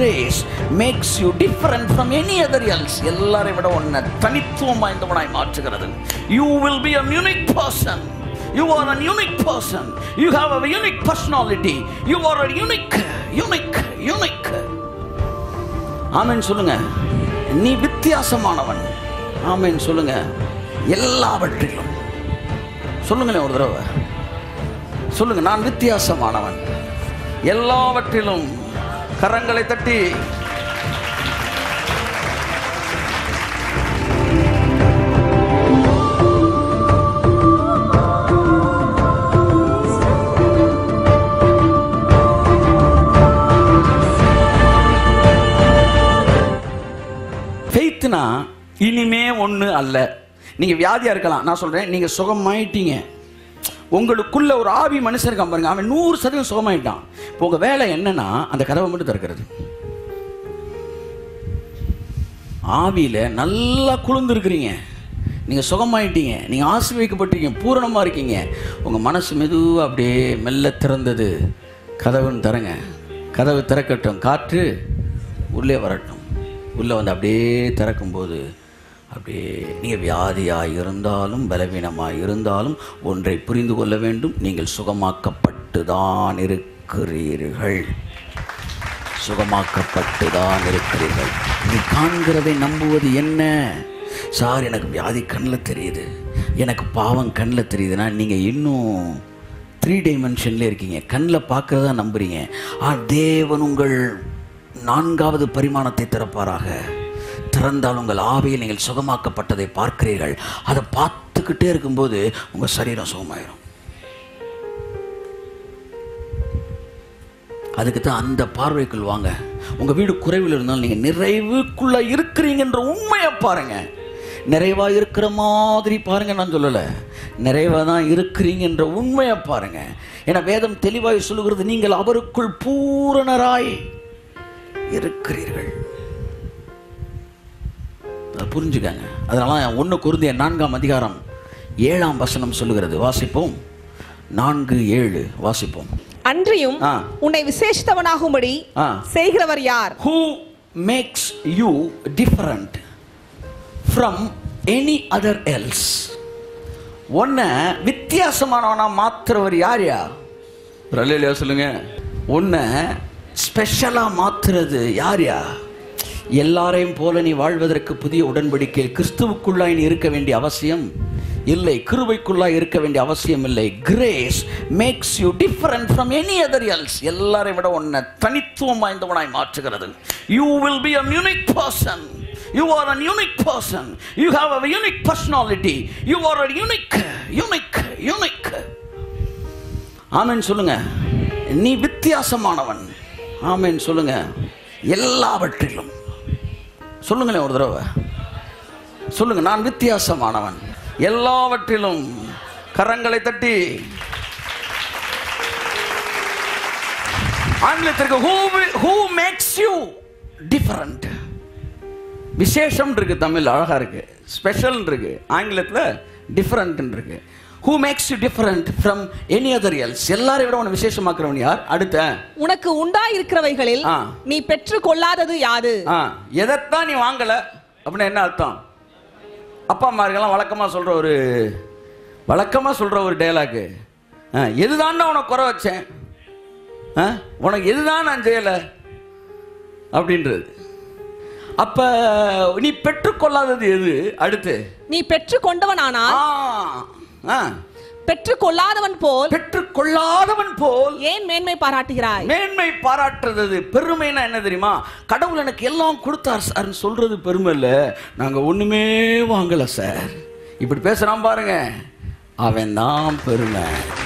Grace makes you different from any other else எல்லாரை விட உன்னை தனித்துவம் வாய்ந்தவனாய் மாற்றுகிறது you will be a unique person you are an unique person you have a unique personality you are a unique unique unique amen சொல்லுங்க நீ வித்தியாசமானவன் ஆமென் சொல்லுங்க எல்லாவற்றிலும் சொல்லுங்களேன் ஒரு தடவை சொல்லுங்க நான் வித்தியாசமானவன் எல்லாவற்றிலும் கரங்களை தட்டி ஃபெய்த்னா இனிமே ஒன்று அல்ல நீங்கள் வியாதியாக இருக்கலாம் நான் சொல்கிறேன் நீங்கள் சுகமாயிட்டீங்க உங்களுக்குள்ள ஒரு ஆவி மனுஷன் இருக்கான் பாருங்க அவன் நூறு சதவீதம் சுகமாயிட்டான் இப்போ உங்கள் வேலை என்னன்னா அந்த கதவை மட்டும் திறக்கிறது ஆவியில் நல்லா குளிர்ந்துருக்கிறீங்க நீங்கள் சுகமாயிட்டீங்க நீங்கள் ஆசீர்வதிக்கப்பட்டிருக்கீங்க பூரணமாக இருக்கீங்க உங்கள் மனசு மெதுவாக அப்படியே மெல்ல திறந்தது கதவுன்னு தரங்க கதவு திறக்கட்டும் காற்று உள்ளே வரட்டும் உள்ளே வந்து அப்படியே திறக்கும்போது அப்படியே நீங்கள் வியாதியாக இருந்தாலும் பலவீனமாக இருந்தாலும் ஒன்றை புரிந்து கொள்ள வேண்டும் நீங்கள் சுகமாக்கப்பட்டு தான் இருக்கிறீர்கள் சுகமாக்கப்பட்டு தான் இருக்கிறீர்கள் நீ காண்கிறதை நம்புவது என்ன சார் எனக்கு வியாதி கண்ணில் தெரியுது எனக்கு பாவம் கண்ணில் தெரியுதுன்னா நீங்கள் இன்னும் த்ரீ டைமென்ஷன்ல இருக்கீங்க கண்ணில் பார்க்குறதா நம்புறீங்க ஆ தேவன் உங்கள் நான்காவது பரிமாணத்தை திறப்பாராக திறந்தால் உங்கள் ஆவியில் நீங்கள் சுகமாக்கப்பட்டதை பார்க்கிறீர்கள் அதை பார்த்துக்கிட்டே இருக்கும்போது உங்கள் சரீரம் சுகமாயிரும் அதுக்கு தான் அந்த பார்வைக்குள் வாங்க உங்கள் வீடு குறைவில் இருந்தாலும் நீங்கள் நிறைவுக்குள்ளே இருக்கிறீங்கன்ற உண்மையை பாருங்க நிறைவா இருக்கிற மாதிரி பாருங்க நான் சொல்லலை நிறைவாக தான் இருக்கிறீங்கன்ற உண்மையை பாருங்க ஏன்னா வேதம் தெளிவாய் சொல்லுகிறது நீங்கள் அவருக்குள் பூரணராய் இருக்கிறீர்கள் அதை புரிஞ்சுக்கங்க அதனால ஒன்று குருந்திய நான்காம் அதிகாரம் ஏழாம் வசனம் சொல்லுகிறது வாசிப்போம் நான்கு ஏழு வாசிப்போம் அன்றியும் ஆ. உன்னை விசேஷித்தவனாகும்படி ஆ. செய்கிறவர் யார் who makes you different from any other else உன்னை வித்தியாசமானவனா மாத்துறவர் யார் யா ரலையிலையா சொல்லுங்க உன்னை ஸ்பெஷலா மாத்துறது யார் யா எல்லாரையும் போல நீ வாழ்வதற்கு புதிய உடன்படிக்கை கிறிஸ்துவுக்குள்ளாய் நீ இருக்க வேண்டிய அவசியம் இல்லை கிருபைக்குள்ளாய் இருக்க வேண்டிய அவசியம் இல்லை grace makes you different from any other else எல்லாரை விட உன்னை தனித்துவம் வாய்ந்தவனாய் மாற்றுகிறது you will be a unique person you are an unique person you have a unique personality you are a unique unique unique amen சொல்லுங்க நீ வித்தியாசமானவன் ஆமென் சொல்லுங்க எல்லாவற்றிலும் சொல்லுங்களேன் ஒரு தடவை சொல்லுங்க நான் வித்தியாசமானவன் எல்லாவற்றிலும் கரங்களை தட்டி ஆங்கிலத்திற்கு who will- who makes you different விசேஷம் இருக்கு தமிழ் அழகா இருக்கு ஸ்பெஷல் இருக்கு ஆங்கிலத்தில் டிஃபரெண்ட் இருக்கு who makes you different from any other else எல்லாரை விட உன்னை விசேஷமாக்குறவன் யார் அடுத்த உனக்கு உண்டாயிருக்கிறவைகளில் ஆ. நீ பெற்று கொள்ளாதது யாது ஆ எதைத்தான் நீ வாங்கல அப்படின்னா என்ன அர்த்தம் அப்பா அம்மாருக்கெல்லாம் வழக்கமாக சொல்கிற ஒரு வழக்கமாக சொல்கிற ஒரு டைலாக்கு ஆ எதுதான் உனக்கு குறை வச்சேன் ஆ உனக்கு எதுதான் நான் செய்யலை அப்படின்றது அப்போ நீ பெற்றுக்கொள்ளாதது எது அடுத்து நீ பெற்று கொண்டவனானால் ஆ ஆ பெற்று கொள்ளாதவன் போல் பெற்றுக்கொள்ளாதவன் போல் ஏன் மேன்மை பாராட்டுகிறாய் மேன்மை பாராட்டுறது பெருமைனா என்ன தெரியுமா கடவுள் எனக்கு எல்லாம் கொடுத்தார் சார்னு சொல்றது பெருமை இல்லை நாங்க ஒண்ணுமே வாங்கல சார் இப்படி பேசுறான் பாருங்க அவன் தான் பெருமை